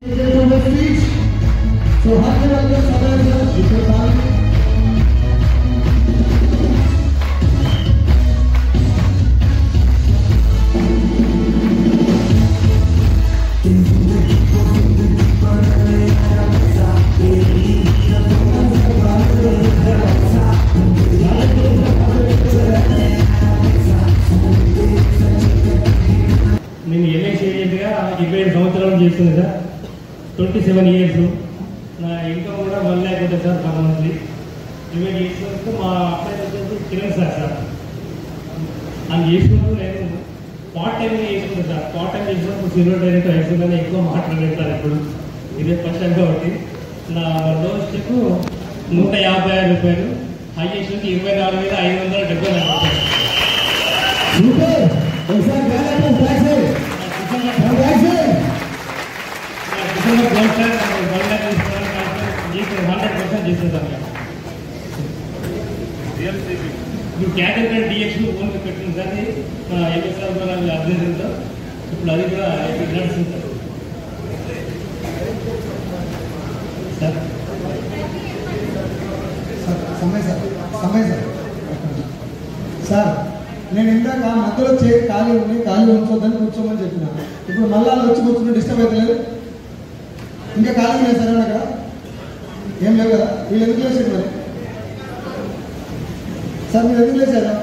So, happy welcome, Sabah, if you're calling. నేను LIC ఏజెంట్గా ఇరవై ఐదు సంవత్సరాలు చేస్తుంది సార్ ట్వంటీ సెవెన్ ఇయర్స్ నా ఇన్కమ్ కూడా వన్ ల్యాక్ ఉంటుంది సార్ పర్ మంత్లీ ఇరవై ఇయర్స్ వరకు మా అబ్బాయి వచ్చేసి కిరణ్ సార్ సార్ అని చేసుకున్నప్పుడు నేను పార్ట్ టైం చేసుకుంటాను సార్ పార్ట్ టైం చేసినప్పుడు సిల్వర్ డైరెక్టర్ వేసుకుంటాను ఎక్కువ మాట్లాడతాను ఇప్పుడు ఇదే ఫస్ట్ టైం కాబట్టి నా రోజు చెక్ నూట యాభై ఆరు రూపాయలు హైయెస్ట్ వచ్చి ఇరవై నాలుగు వేల ఐదు వందల డెబ్బై నాలుగు రూపాయలు Super! Exact, right, right, right. Right, right. December gold sir one lakh తీసుకోవడానికి హండ్రెడ్ పర్సెంట్ చేసేదాం ఇప్పుడు క్యాటగరీ డిఎక్స్ ఓన్ పెట్టింది సార్ ఎంఎస్ఆర్ కూడా అభ్యర్థులతో ఇప్పుడు అది కూడా ఇప్పుడు నడుస్తుంది సార్ సార్ సార్ సమయ సార్ సమయ సార్ సార్ నేను ఇందాక మధ్యలో చేయి ఖాళీ ఉంది ఖాళీ ఉంచొద్దని కూర్చోమని చెప్పిన ఇప్పుడు మళ్ళా వాళ్ళు వచ్చి కూర్చుని డిస్టర్బ్ అవుతలేదు ఇంకా ఖాళీ లేదు సార్ అక్కడ ఏం లేవు కదా వీళ్ళు ఎందుకు లేచారు మరి సార్ మీరు ఎందుకు లేచారా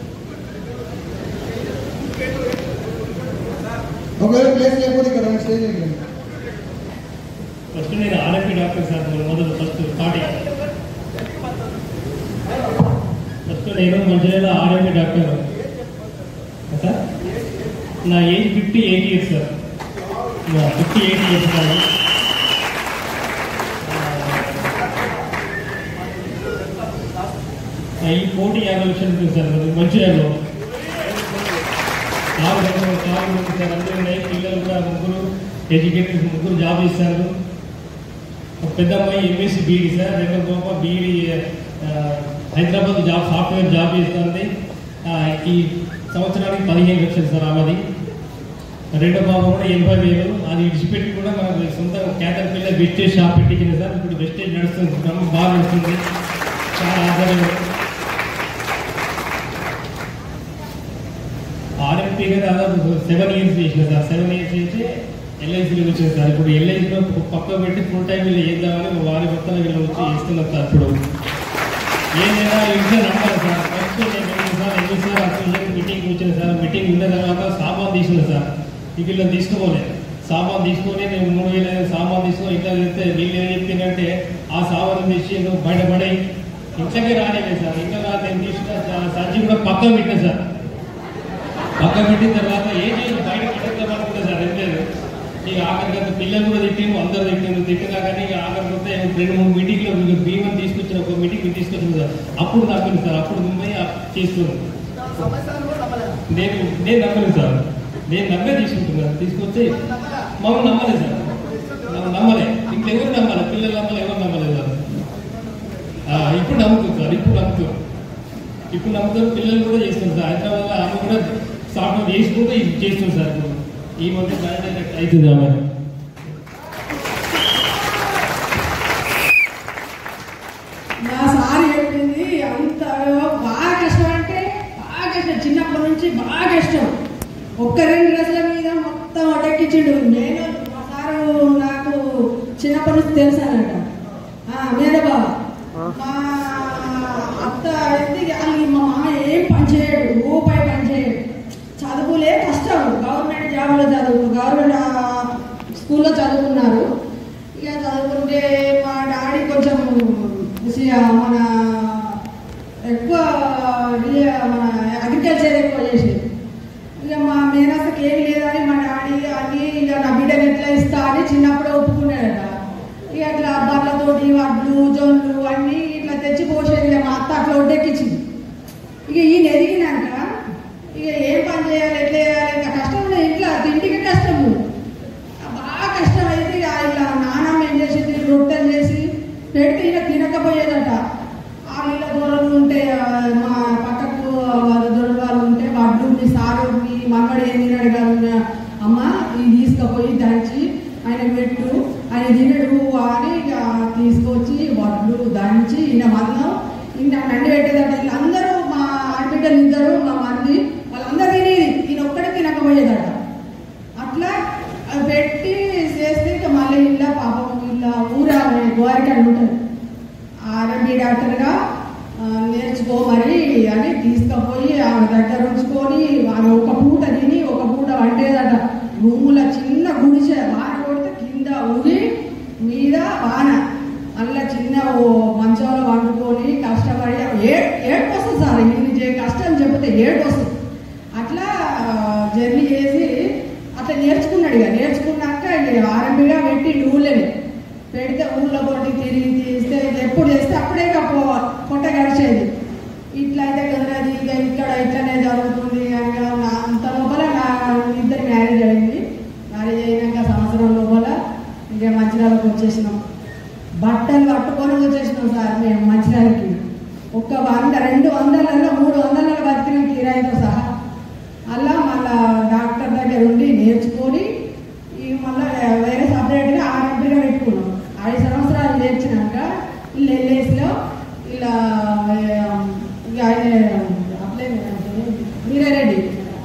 ఒకవేళ ప్లేస్ లేకపోతే ఇక్కడ రండి, స్టేజ్ ఎక్కండి. ఫస్ట్ నేను ఆర్ఎంపీ డాక్టర్ సార్ మొదలు ఫస్ట్ స్టార్టింగ్ ఫస్ట్ నేను మంచిర్యాల ఆర్ఎంపీ డాక్టర్ సార్ నా age fifty eight years sir fifty eight years sir ఆ, ఈ కోటి యాభై లక్షలు ఉంటుంది సార్ మరి మంచిర్యాలలో నాలుగు రకాల జాబులు ఉంది సార్ అందరూ ఉన్నాయి పిల్లలు కూడా ముగ్గురు ఎడ్యుకేటెడ్ ముగ్గురు జాబ్ చేస్తారు ఒక పెద్ద అమ్మాయి ఎంఎస్సి బీఈడి సార్ రెండో పాప BEd Hyderabad job software job చేస్తుంది ఆ, ఈ సంవత్సరానికి పదిహేను లక్షలు సార్ ఆమెది రెండో పాప కూడా ఎనభై వేలు అది విడిచిపెట్టి కూడా మనకు సొంత క్యాటర్ పిల్ల వెస్టేజ్ షాప్ పెట్టించింది సార్ ఇప్పుడు వెస్టేజ్ నడుస్తుంది బ్రహ్మ బాగా నడుస్తుంది చాలా ఆధారంగా ఆర్ఎంపీగా దాదాపు సెవెన్ ఇయర్స్ చేసిన సార్ సెవెన్ ఇయర్స్ చేసి ఎల్ఐసీలో వచ్చింది సార్ ఇప్పుడు ఎల్ఐసీలో పక్క పెట్టి ఫుల్ టైం వీళ్ళు చేద్దామని వారి మొత్తం వీళ్ళు వచ్చి చేస్తున్నారు సార్ ఇప్పుడు ఏదైనా ఇంట్లో నమ్మాలి సార్ ఫస్ట్ నేను వెళ్ళిన సార్ ఎన్ని సార్ అసలు మీటింగ్ వచ్చిన సార్ మీటింగ్ ఉన్న తర్వాత సామాన్ తీసిన సార్ ఇక వీళ్ళని తీసుకోలేదు సామాన్ తీసుకొని నేను మూడు వేల ఐదు సామాన్ తీసుకొని ఇట్లా చెప్తే వీళ్ళు ఏం చెప్పిందంటే ఆ సామాన్ తీసి నువ్వు బయటపడి ఇంట్లోకే రాలేదు సార్ ఇంకా రాదు నేను తీసుకున్న సంచి కూడా పక్కన పెట్టిన సార్ పక్కన పెట్టిన తర్వాత ఏం చేయాలి బయట పెట్టేద్దాం అనుకుంటా సార్ ఏం లేదు ఇక ఆఖరికి అంత పిల్లలు కూడా తిట్టిండు అందరు తిట్టిండు తిట్టినా కానీ ఇక ఆఖరికి వస్తే రెండు మూడు మీటింగ్లో మీకు భీమని తీసుకొచ్చిన ఒక మీటింగ్ తీసుకొచ్చింది సార్ అప్పుడు నమ్మింది సార్ అప్పుడు ముంబై చేస్తున్నాను నేను నేను నమ్మలేదు సార్ నేను నమ్మే తీసుకుంటున్నాను తీసుకొచ్చి మమ్మల్ని నమ్మలేదు సార్ నన్ను నమ్మలే ఇంట్లో ఎవరు నమ్మాలి పిల్లలు నమ్మలే ఎవరు నమ్మలేదు సార్ ఆ, ఇప్పుడు నమ్ముతుంది సార్ ఇప్పుడు నమ్ముతారు ఇప్పుడు నమ్ముతారు పిల్లలు కూడా చేస్తున్నారు సార్ హైదరాబాద్ ఆమె కూడా సాఫ్ట్వేర్ చేసుకుంటూ ఇది చేస్తుంది సార్ ఇప్పుడు ఈ మధ్య డైరెక్ట్ అవుతుంది ఆమె నా సార్ చెప్పింది అంత బాగా కష్టం అంటే బాగా కష్టం చిన్నప్పటి నుంచి బాగా కష్టం ఒక్క రెండు రోజుల మీద మొత్తం అటెక్కించిండు నేను మా సారు నాకు చిన్నప్పటి నుంచి తెలుసానంట మేడబావ మా అత్త అయితే వాళ్ళు మా మామ ఏం పని చేయడు రూపాయి పని చేయడు చదువులే కష్టం గవర్నమెంట్ జాబ్లో చదువు గవర్నమెంట్ ఆ, స్కూల్లో చదువుకున్నారు ఇక చదువుకుంటే మా డాడీ కొంచెం సి- మన ఎక్కువ డి- మన అగ్రికల్చర్ ఎక్కువ చేసేది ఇక మా మేనత్తకి ఏం లేదని మా డాడీ అని ఇక నా బిడ్డని ఎట్లా ఇస్తా అని చిన్నప్పుడే ఒప్పుకున్నాడట ఇక అట్లా బర్లతోటి వడ్లు జొన్లు అన్నీ ఇట్లా తెచ్చి పోసేది ఇక మా అత్త అట్లా ఒడ్డెక్కించింది ఇక ఈయన ఎదిగినాక ఇక ఏం పని చేయాలి ఎట్లా చేయాలి ఇంకా కష్టం ఉంది ఇంట్లో తిండికి కష్టము బాగా కష్టం అయితే ఇక ఇలా నాన్నమ్మ ఏం చేసేది రొట్టెలు చేసి పెడితే ఈయన తినకపోయేదట ఆ నీళ్ళ దూరం ఉంటే ఆ, మా పక్కకు వారు దొరగాలు ఉంటే వడ్లు మీ సారు మీ మమ్మడు ఏం తిన్నాడు కాదు అమ్మ ఇది తీసుకుపోయి దంచి ఆయనకు పెట్టు ఆయన తినడు అని ఇక తీసుకొచ్చి వడ్లు దంచి ఈయన మందం ఈయన నండి పెట్టేదట వీళ్ళందరూ మా ఆడబిడ్డలు ఇద్దరు మా మంది వాళ్ళందరూ తినేది ఈయన ఒక్కడే తినకపోయేదట అట్లా అది పెట్టి చేస్తే ఇక మళ్ళీ ఇలా పాపం ఇలా ఊరా గోరికాయలు ఉంటుంది ఆర్ఎంపీ డాక్టర్గా ఆ, నేర్చుకో మరి అని తీసుకుపోయి ఆమె దగ్గర ఉంచుకొని ఆమె ఒక పూట తిని ఒక పూట వండేదట రూముల చిన్న గుడిసె వాన కొడితే కింద ఊరి మీద వాన అలా చిన్న ఓ మంచంలో వండుకొని కష్టపడి ఏ ఏడుపు వస్తుంది సార్ ఇన్ని చే కష్టం చెప్తే ఏడుపు వస్తుంది అట్లా జర్నీ చేసి అట్లా నేర్చుకున్నాడు ఇక నేర్చుకున్నాక ఆరంభిగా పెట్టి ఊళ్ళని పెడితే ఊళ్ళో కొట్టి తిరిగి తీస్తే ఇది ఎప్పుడు చేస్తే అప్పుడే ఇక పో- పొట్ట గడిచేది ఇట్లా అయితే కుదరదు ఇక ఇక్కడ ఇట్లనే జరుగుతుంది అని నా అంత లోపల నా ఇద్దరు మ్యారేజ్ అయింది మ్యారేజ్ అయినాక సంవత్సరం లోపల ఇక మంచిర్యాలకు వచ్చేసినాం బట్టలు పట్టుకొని వచ్చేసినాం సార్ మేము మంచిర్యాలకి ఒక్క వంద రెండు వందలలో మూడు వందలలో బతికిన కిరాయితో సహా అలా మళ్ళా డాక్టర్ దగ్గర ఉండి నేర్చుకొని ఈ మళ్ళీ వేరే సపరేట్గా ఆరోగ్యంగా పెట్టుకున్నాం ఐదు సంవత్సరాలు నేర్చినాక వీళ్ళు ఎల్ఏసిలో ఇలా ఆ, ఇక ఆయన అప్లై వీరారెడ్డి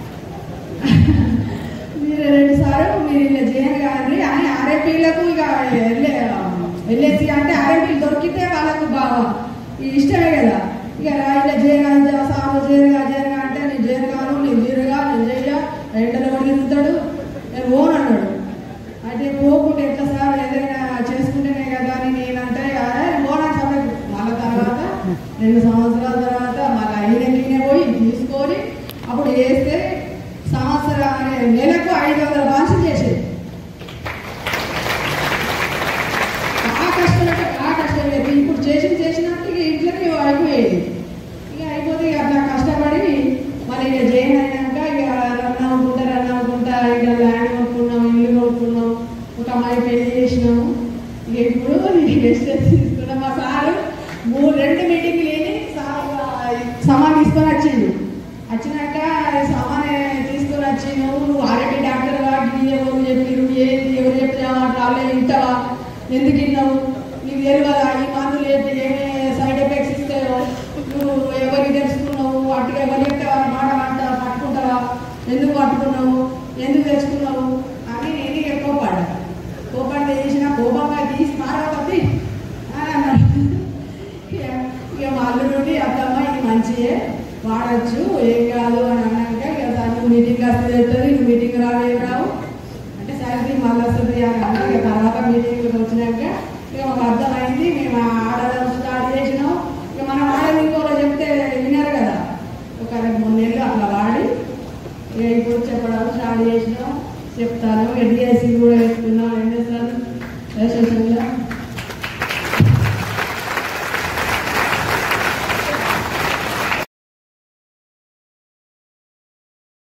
వీరారెడ్డి సారు మీరు ఇలా చేయను కానీ అని ఆర్ఐపీలకు ఇక ఎల్ఏ ఎల్ఏసి అంటే ఆర్ఐపీలు దొరికితే వాళ్ళకు బాగా ఇష్టమే కదా ఇక రా ఇలా చేయగా సారు చేయగా చేయగా అంటే నేను చేయగాను నేను తీరుగా నేను చెయ్య ఎండలో పడి తిరుగుతాడు నేను ఓన్ అన్నాడు అయితే పోకుంటే ఎట్లా సార్ ఏదైనా చేసుకుంటేనే కదా అని నేనంటే "అరే, ఓన్ అని చెప్పలేదు మళ్ళీ తర్వాత రెండు సంవత్సరాల తర్వాత మళ్ళీ అయినకినే పోయి తీసుకొని అప్పుడు వేస్తే సంవత్సరం నెలకు ఐదు వందల బాన్సులు చేసేది ఆ కష్టం అంటే ఆ కష్టం లేదు ఇప్పుడు చేసి చేసినట్టు ఇక ఇంట్లోకి అయిపోయేది ఇక అయిపోతే ఇక అట్లా కష్టపడి మళ్ళీ ఇక జైన్ అయినాక ఇక రన్ అవుకుంటా రన్ అవుకుంటా ఇక ల్యాండ్ కొనుక్కున్నాం ఇల్లు కొనుక్కున్నాం ఒక అమ్మాయి పెళ్లి చేసినాము ఇక ఇప్పుడు రెస్ట్ తీసుకున్నాం మా సారు మూడు రెండు మీటింగ్లు లేని సార్ సమాన్ తీసుకొని వచ్చిండు వచ్చినాక సమాన్ తీసుకొని వచ్చి నువ్వు ఆర్ఎంపీ డాక్టర్ వాటికి ఎవరు చెప్పిరు ఏంది ఎవరు చెప్పినా వాళ్ళే వింటావా ఎందుకు విన్నావు నీకు తెలియదా ఈ మందులు ఏంటి ఏమే సైడ్ ఎఫెక్ట్స్ ఇస్తాయో నువ్వు ఎవరికి తెలుసుకున్నావు అటుగా ఎవరు చెప్తావా మాట మాట పట్టుకుంటావా ఎందుకు పట్టుకున్నావు ఎందుకు తెచ్చుకున్నావు అని నేను ఇక కోపాడు కోపాడు చేసిన కోపంగా తీసి మారవద్ది అని అన్నాడు ఇక ఇక మా అల్లుడి అత్తమ్మ ఇది మంచియే వాడచ్చు ఏం కాదు అని అన్నాక ఇక దాన్ని మీటింగ్ వస్తే చెప్తుంది నువ్వు మీటింగ్ రావు ఏం రావు అంటే శాలరీ మళ్ళీ వస్తుంది అని అన్నా ఇక తర్వాత మీటింగ్ వచ్చినాక ఇక మాకు అర్థమైంది మేము ఆడడం స్టార్ట్ చేసినాం ఇక మనం ఆడడం ఇంకోలో చెప్తే వినరు కదా ఒక రెండు మూడు నెలలు అట్లా వాడి ఇక ఇప్పుడు చెప్పడం స్టార్ట్ చేసినాం చెప్తాను ఎడ్డిఎస్సి కూడా పెట్టుకున్నాం ఎన్ఎస్ఆర్ రిజిస్ట్రేషన్లో